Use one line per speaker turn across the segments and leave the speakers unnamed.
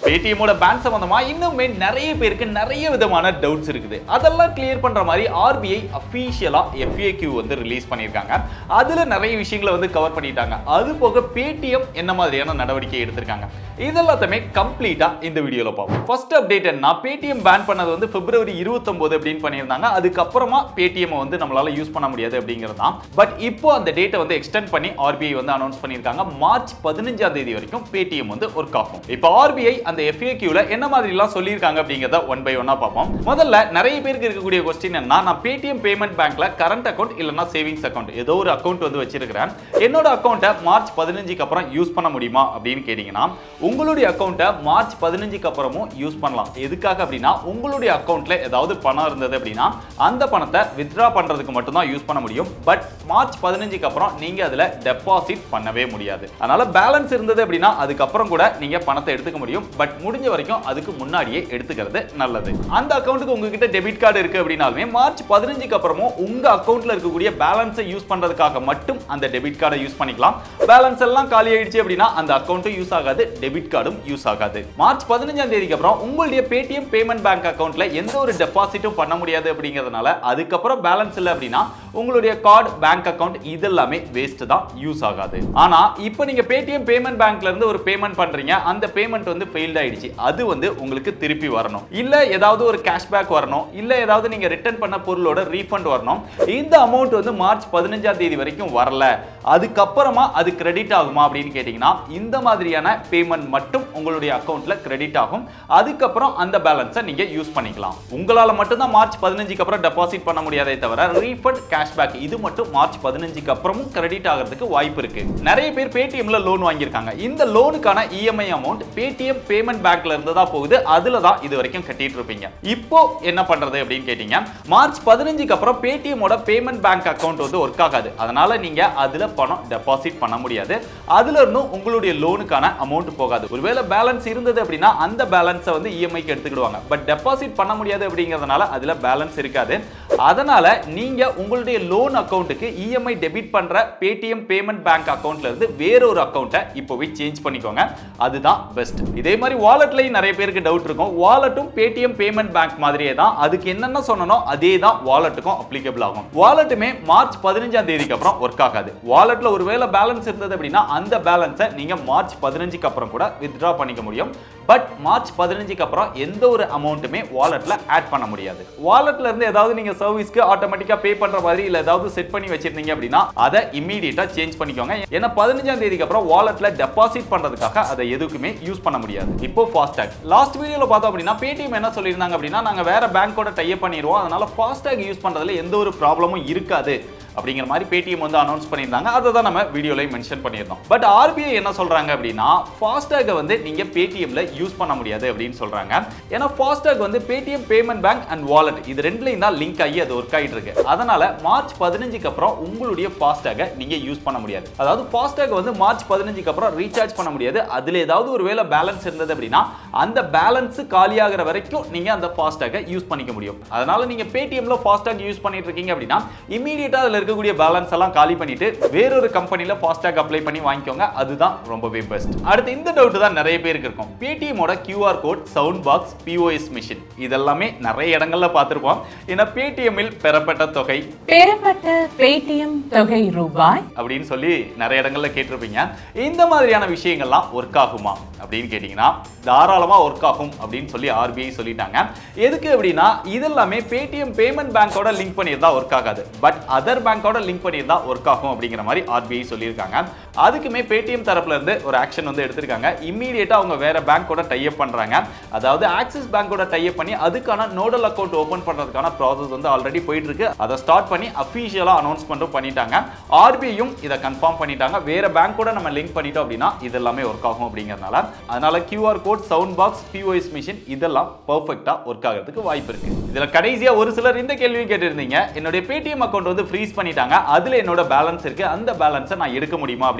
பேடிஎம்மோட pan சம்பந்தமா இன்னுமே நிறைய பேருக்கு நிறைய விதமான டவுட்ஸ் இருக்குது அதெல்லாம் கிளியர் பண்ற மாதிரி ஆர்பிஐ அஃபீஷியலா எஃப்ஏக்யூ வந்து ரிலீஸ் பண்ணியிருக்காங்க அதுல நிறைய விஷயங்களை வந்து கவர் பண்ணிட்டாங்க அது போக பேடிஎம் என்ன மாதிரியான நடவடிக்கை எடுத்திருக்காங்க இதெல்லாத்தையுமே கம்ப்ளீட்டா இந்த வீடியோல பார்ப்போம் ஃபர்ஸ்ட் அப்டேட் என்ன பேடிஎம் பேன் பண்ணது வந்து பிப்ரவரி 29 அப்படின்னு பண்ணியிருந்தாங்க அதுக்கப்புறமா பேடிஎம் வந்து நம்மளால யூஸ் பண்ண முடியாது அப்படிங்கிறது தான் பட் இப்போ அந்த டேட்டை வந்து எக்ஸ்டெண்ட் பண்ணி ஆர்பிஐ வந்து அனௌன்ஸ் பண்ணியிருக்காங்க மார்ச் பதினஞ்சாம் தேதி வரைக்கும் பேடிஎம் வந்து ஒர்க் ஆகும் இப்போ ஆர்பிஐ அந்த எஃப்ஏக்யூல என்ன மாதிரி எல்லாம் சொல்லியிருக்காங்க அப்படிங்கிறத ஒன் பை ஒன்னா பார்ப்போம் முதல்ல நிறைய பேருக்கு இருக்கக்கூடிய கொஸ்டின் என்ன நான் பேடிஎம் பேமெண்ட் பேங்க்ல கரண்ட் அக்கௌண்ட் இல்லைன்னா சேவிங்ஸ் அக்கௌண்ட் ஏதோ ஒரு அக்கௌண்ட் வந்து வச்சிருக்கிறேன் என்னோட அக்கௌண்ட்டை மார்ச் பதினஞ்சுக்கு அப்புறம் யூஸ் பண்ண முடியுமா அப்படின்னு கேட்டீங்கன்னா உங்களுடைய அக்கௌண்ட்டை மார்ச் பதினஞ்சுக்கு அப்புறமும் யூஸ் பண்ணலாம் எதுக்காக அப்படின்னா உங்களுடைய அக்கௌண்ட்ல ஏதாவது பணம் இருந்தது அப்படின்னா அந்த பணத்தை வித்ட்ரா பண்றதுக்கு மட்டும்தான் யூஸ் பண்ண முடியும் பட் மார்ச் பதினஞ்சுக்கு அப்புறம் நீங்க அதுல டெபாசிட் பண்ணவே முடியாது அதனால பேலன்ஸ் இருந்தது அப்படின்னா அதுக்கப்புறம் கூட நீங்க பணத்தை எடுத்துக்க முடியும் பட் முடிஞ்ச வரைக்கும் அதுக்கு முன்னாடியே எடுத்துக்கிறது நல்லது அந்த அக்கௌண்ட்டுக்கு உங்ககிட்ட டெபிட் கார்டு இருக்கு அப்படின்னாலுமே மார்ச் பதினஞ்சுக்கு அப்புறமும் உங்க அக்கௌண்ட்ல இருக்கக்கூடிய பேலன்ஸை யூஸ் பண்றதுக்காக மட்டும் அந்த டெபிட் கார்டை யூஸ் பண்ணிக்கலாம் பேலன்ஸ் எல்லாம் காலி ஆயிடுச்சு அப்படின்னா அந்த அக்கௌண்ட்டும் யூஸ் ஆகாது டெபிட் கார்டும் யூஸ் ஆகாது மார்ச் பதினஞ்சாம் தேதிக்கு அப்புறம் உங்களுடைய பேடிஎம் பேமெண்ட் பேங்க் அக்கௌண்ட்ல எந்த ஒரு டெபாசிட்டும் பண்ண முடியாது அப்படிங்கிறதுனால அதுக்கப்புறம் பேலன்ஸ் இல்லை அப்படின்னா உங்களுடைய கார்டு பேங்க் அக்கவுண்ட் இதெல்லாமே வேஸ்ட் தான் யூஸ் ஆகாது ஆனா இப்போ நீங்க பேடிஎம் பேமெண்ட் பேங்க்ல இருந்து ஒரு பேமெண்ட் பண்றீங்க அந்த பேமெண்ட் வந்து ஃபெயில்ட் ஆயிடுச்சு அது வந்து உங்களுக்கு திருப்பி வரணும் இல்ல ஏதாவது ஒரு கேஷ்பேக் வரணும் இல்ல ஏதாவது நீங்க ரிட்டர்ன் பண்ண பொருளோட ரீஃபண்ட் வரணும் இந்த அமௌண்ட் வந்து மார்ச் பதினஞ்சாம் தேதி வரைக்கும் வரல அதுக்கப்புறமா அது கிரெடிட் ஆகுமா அப்படின்னு கேட்டீங்கன்னா இந்த மாதிரியான பேமெண்ட் மட்டும் உங்களுடைய அக்கௌண்ட்ல கிரெடிட் ஆகும் அதுக்கப்புறம் அந்த பேலன்ஸை நீங்க யூஸ் பண்ணிக்கலாம் உங்களால மட்டும்தான் மார்ச் பதினஞ்சுக்கு அப்புறம் டெபாசிட் பண்ண முடியாதே தவிர ரீஃபண்ட் கேஷ்பேக் இது மட்டும் மார்ச் பதினஞ்சுக்கு அப்புறமும் கிரெடிட் ஆகிறதுக்கு வாய்ப்பு இருக்கு நிறைய பேர் பேடிஎம்ல லோன் வாங்கியிருக்காங்க இந்த லோனுக்கான இஎம்ஐ அமௌண்ட் பேடிஎம் பேமெண்ட் பேங்க்ல இருந்து தான் போகுது அதுல தான் இது வரைக்கும் கட்டிட்டு இருப்பீங்க இப்போ என்ன பண்றது அப்படின்னு கேட்டீங்க மார்ச் பதினஞ்சுக்கு அப்புறம் பேடிஎம்மோட பேமெண்ட் பேங்க் அக்கௌண்ட் வந்து ஒர்க் ஆகாது அதனால நீங்க அதுல பணம் டெபாசிட் பண்ண முடியாது அதுல இருந்தும் உங்களுடைய லோனுக்கான அமௌண்ட் போகாது ஒருவேளை பேலன்ஸ் இருந்தது அப்படின்னா அந்த பேலன்ஸை வந்து இஎம்ஐக்கு எடுத்துக்கிடுவாங்க பட் டெபாசிட் பண்ண முடியாது அப்படிங்கிறதுனால அதுல பேலன்ஸ் இருக்காது அதனால நீங்க உங்களுடைய லோன் அக்கௌண்ட்டுக்கு இஎம்ஐ டெபிட் பண்ற பேடிஎம் பேமெண்ட் பேங்க் அக்கௌண்ட்ல இருந்து வேறொரு அக்கௌண்ட்டை இப்போவே சேஞ்ச் பண்ணிக்கோங்க அதுதான் பெஸ்ட் இதே மாதிரி வாலெட்லயும் நிறைய பேருக்கு டவுட் இருக்கும் வாலெட்டும் பேடிஎம் பேமெண்ட் பேங்க் மாதிரியே தான் அதுக்கு என்னென்ன சொன்னனோ அதே தான் வாலெட்டுக்கும் அப்ளிகபிள் ஆகும் வாலெட்டுமே மார்ச் பதினஞ்சாம் தேதிக்கு அப்புறம் ஒர்க் ஆகாது வாலெட்ல ஒருவேளை பேலன்ஸ் இருந்தது அப்படின்னா அந்த பேலன்ஸை நீங்க மார்ச் பதினஞ்சுக்கு அப்புறம் கூட வித்ட்ரா பண்ணிக்க முடியும் பட் மார்ச் பதினஞ்சுக்கு அப்புறம் எந்த ஒரு அமௌண்ட்டுமே வாலெட்ல ஆட் பண்ண முடியாது வாலெட்ல இருந்து ஏதாவது நீங்க சர்வீஸ்க்கு ஆட்டோமேட்டிக்கா பே பண்ற மாதிரி இல்ல ஏதாவது செட் பண்ணி வச்சிருந்தீங்க அப்படின்னா அதை இம்மீடியட்டா சேஞ்ச் பண்ணிக்கோங்க ஏன்னா பதினஞ்சாம் தேதிக்கு அப்புறம் வாலெட்ல டெபாசிட் பண்றதுக்காக அதை எதுக்குமே யூஸ் பண்ண முடியாது இப்போ ஃபாஸ்டாக் லாஸ்ட் வீடியோல பார்த்தோம் அப்படின்னா பேடிஎம் என்ன சொல்லியிருந்தாங்க அப்படின்னா நாங்க வேற பேங்கோட டைப் பண்ணிடுவோம் அதனால ஃபாஸ்டாக் யூஸ் பண்றதுல எந்த ஒரு ப்ராப்ளமும் இருக்காது அப்படிங்கிற மாதிரி பேடிஎம் வந்து அனௌன்ஸ் பண்ணியிருந்தாங்க அதை தான் நம்ம வீடியோலையும் மென்ஷன் பண்ணியிருந்தோம் பட் ஆர்பிஐ என்ன சொல்றாங்க அப்படின்னா ஃபாஸ்டாகை வந்து நீங்க பேடிஎம்ல யூஸ் பண்ண முடியாது அப்படின்னு சொல்றாங்க ஏன்னா ஃபாஸ்டாக் வந்து Paytm payment bank and wallet இது ரெண்டுலையும் தான் லிங்க் ஆகி அது ஒர்க் ஆகிட்டு இருக்கு அதனால மார்ச் பதினஞ்சுக்கு அப்புறம் உங்களுடைய ஃபாஸ்டாகை நீங்க யூஸ் பண்ண முடியாது அதாவது ஃபாஸ்டாக் வந்து மார்ச் பதினஞ்சுக்கு அப்புறம் ரீசார்ஜ் பண்ண முடியாது அதுல ஏதாவது ஒரு வேளை பேலன்ஸ் இருந்தது அப்படின்னா அந்த பேலன்ஸ் காலியாகிற வரைக்கும் நீங்க அந்த ஃபாஸ்டாகை யூஸ் பண்ணிக்க முடியும் அதனால நீங்க பேடிஎம்ல ஃபாஸ்டாக் யூஸ் பண்ணிட்டு இருக்கீங்க அப்படின்னா இமீடியட்டா அதுல இருக்கக்கூடிய பேலன்ஸ் எல்லாம் காலி பண்ணிட்டு வேறொரு கம்பெனில ஃபாஸ்டாக் அப்ளை பண்ணி வாங்கிக்கோங்க அதுதான் ரொம்பவே பெஸ்ட் அடுத்து இந்த டவுட் தான் நிறைய பேருக்கு இருக்கும் பேடிஎம்மோட QR code sound box POS machine இதெல்லாமே நிறைய இடங்கள்ல பார்த்திருப்போம் ஏன்னா பேடிஎம்மில் பெறப்பட்ட தொகை
பெறப்பட்ட பேடிஎம் தொகை ரூபாய்
அப்படின்னு சொல்லி நிறைய இடங்கள்ல கேட்டிருப்பீங்க இந்த மாதிரியான விஷயங்கள்லாம் ஒர்க் ஆகுமா அப்படின்னு கேட்டிங்கன்னா தாராளமா ஒர்க் ஆகும் அப்படின்னு சொல்லி ஆர்பிஐ சொல்லிட்டாங்க எதுக்கு அப்படின்னா இதெல்லாமே பேடிஎம் பேமெண்ட் பேங்கோட லிங்க் பண்ணியிருந்தா ஒர்க் ஆகாது பட் அதர் பேங்கோட லிங்க் பண்ணியிருந்தா ஒர்க் ஆகும் அப்படிங்கிற மாதிரி ஆர்பிஐ சொல்லியிருக்காங்க அதுக்குமே பேடிஎம் தரப்புல இருந்து ஒரு ஆக்ஷன் வந்து எடுத்திருக்காங்க இம்மீடியட்டா அவங்க வேற பேங்கோட டைப் பண்றாங்க அதாவது ஆக்சிஸ் பேங்கோட டைப் பண்ணி அதுக்கான நோடல் அக்கௌண்ட் ஓபன் பண்றதுக்கான ப்ராசஸ் வந்து ஆல்ரெடி போயிட்டு இருக்கு அதை ஸ்டார்ட் பண்ணி அஃபீஷியலா அனௌன்ஸ்மெண்ட்டும் பண்ணிட்டாங்க ஆர்பிஐயும் இதை கன்ஃபார்ம் பண்ணிட்டாங்க வேற பேங்கோட நம்ம லிங்க் பண்ணிட்டோம் அப்படின்னா இது எல்லாமே ஒர்க் ஆகும் அப்படிங்கறதுனால அதனால QR code sound box POS machine இதெல்லாம் பர்ஃபெக்ட்டா ஒர்க் ஆகிறதுக்கு வாய்ப்பு இருக்கு இதுல கடைசியா ஒரு சிலர் இந்த கேள்வியும் கேட்டிருந்தீங்க என்னுடைய பேடிஎம் அக்கௌண்ட் வந்து ஃப்ரீஸ் பண்ணிட்டாங்க அதுல என்னோட பேலன்ஸ் இருக்கு அந்த பேலன்ஸை நான் எடுக்க முடியுமா அப்படின்னு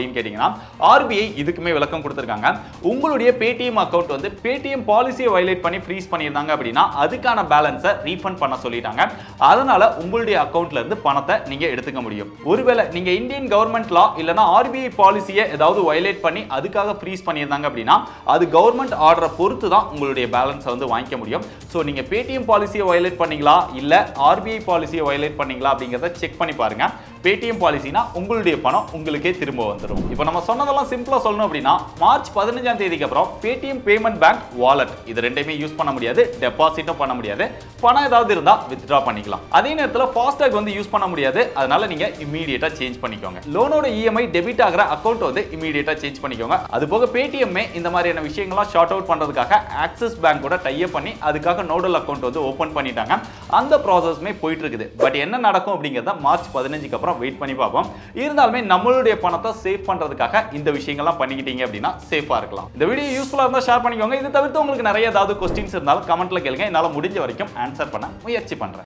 அப்படின்னு கேட்டிங்கன்னா ஆர்பிஐ இதுக்குமே விளக்கம் கொடுத்துருக்காங்க உங்களுடைய பேடிஎம் அக்கௌண்ட் வந்து பேடிஎம் பாலிசியை வயலேட் பண்ணி ஃப்ரீஸ் பண்ணியிருந்தாங்க அப்படின்னா அதுக்கான பேலன்ஸை ரீஃபண்ட் பண்ண சொல்லிட்டாங்க அதனால உங்களுடைய அக்கௌண்ட்ல இருந்து பணத்தை நீங்க எடுத்துக்க முடியும் ஒருவேளை நீங்க இந்தியன் கவர்மெண்ட் லா இல்லனா ஆர்பிஐ பாலிசியை ஏதாவது வயலேட் பண்ணி அதுக்காக ஃப்ரீஸ் பண்ணியிருந்தாங்க அப்படின்னா அது கவர்மெண்ட் ஆர்டரை பொறுத்து தான் உங்களுடைய பேலன்ஸை வந்து வாங்கிக்க முடியும் ஸோ நீங்க பேடிஎம் பாலிசியை வயலேட் பண்ணீங்களா இல்ல ஆர்பிஐ பாலிசியை வயலேட் பண்ணீங்களா அப்படிங்கிறத செக் பண்ணி பாருங்க பேடிஎம் பாலிசினா உங்களுடைய பணம் உங்களுக்கே திரும்ப வந்துடும் இப்போ நம்ம சொன்னதெல்லாம் சிம்பிளா சொல்லணும் அப்படின்னா மார்ச் பதினஞ்சாம் தேதிக்கு அப்புறம் பேடிஎம் பேமெண்ட் பேங்க் வாலெட் இது ரெண்டையுமே யூஸ் பண்ண முடியாது டெபாசிட்டும் பண்ண முடியாது பணம் ஏதாவது இருந்தா வித்ட்ரா பண்ணிக்கலாம் அதே நேரத்தில் ஃபாஸ்டாக் வந்து யூஸ் பண்ண முடியாது அதனால நீங்க இமீடியட்டா சேஞ்ச் பண்ணிக்கோங்க லோனோட இஎம்ஐ டெபிட் ஆகிற அக்கௌண்ட் வந்து இமீடியட்டா சேஞ்ச் பண்ணிக்கோங்க அது போக பேடிஎம்மே இந்த மாதிரியான விஷயங்கள்லாம் ஷார்ட் அவுட் பண்றதுக்காக ஆக்சிஸ் பேங்க் கூட டைப் பண்ணி அதுக்காக நோடல் அக்கௌண்ட் வந்து ஓபன் பண்ணிட்டாங்க அந்த ப்ராசஸ்மே போயிட்டு இருக்குது பட் என்ன நடக்கும் அப்படிங்கிறத மார்ச் பதினஞ்சுக்கு அப்புறம் வெயிட் பண்ணி பார்ப்போம் இருந்தாலுமே நம்மளுடைய பணத்தை சேவ் பண்றதுக்காக இந்த விஷயங்கள்லாம் பண்ணிக்கிட்டீங்க அப்படின்னா சேஃபா இருக்கலாம் இந்த வீடியோ யூஸ்ஃபுல்லா இருந்தா ஷேர் பண்ணிக்கோங்க இது தவிர்த்து உங்களுக்கு நிறைய ஏதாவது கொஸ்டின்ஸ் இருந்தாலும் கமெண்ட்ல கேளுங்க என்னால முடிஞ்ச வரைக்கும் ஆன்சர் பண்ண முயற்சி பண்றேன்